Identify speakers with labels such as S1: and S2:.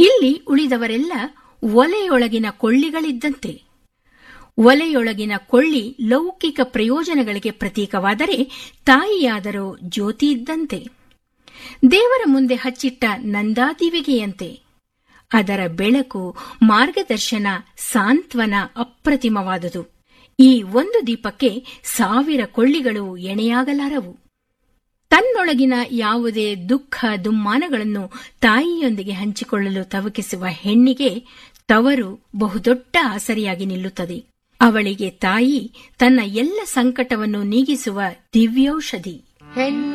S1: ಇಲ್ಲಿ ಉಳಿದವರೆಲ್ಲ ಒಲೆಯೊಳಗಿನ ಕೊಳ್ಳಿಗಳಿದ್ದಂತೆ ಒಲೆಯೊಳಗಿನ ಕೊಳ್ಳಿ ಲೌಕಿಕ ಪ್ರಯೋಜನಗಳಿಗೆ ಪ್ರತೀಕವಾದರೆ ತಾಯಿಯಾದರೋ ಜ್ಯೋತಿ ಇದ್ದಂತೆ ದೇವರ ಮುಂದೆ ಹಚ್ಚಿಟ್ಟ ನಂದಾದಿವಿಗೆಯಂತೆ ಅದರ ಬೆಳಕು ಮಾರ್ಗದರ್ಶನ ಸಾಂತ್ವನ ಅಪ್ರತಿಮವಾದುದು ಈ ಒಂದು ದೀಪಕ್ಕೆ ಸಾವಿರ ಕೊಳ್ಳಿಗಳು ಎಣೆಯಾಗಲಾರವು ತನ್ನೊಳಗಿನ ಯಾವುದೇ ದುಃಖ ದುಮ್ಮಾನಗಳನ್ನು ತಾಯಿಯೊಂದಿಗೆ ಹಂಚಿಕೊಳ್ಳಲು ತವಕಿಸುವ ಹೆಣ್ಣಿಗೆ ತವರು ಬಹುದೊಡ್ಡ ಆಸರಿಯಾಗಿ ನಿಲ್ಲುತ್ತದೆ ಅವಳಿಗೆ ತಾಯಿ ತನ್ನ ಎಲ್ಲ ಸಂಕಟವನ್ನು ನೀಗಿಸುವ ದಿವ್ಯೌಷಧಿ
S2: ಹೆಣ್ಣು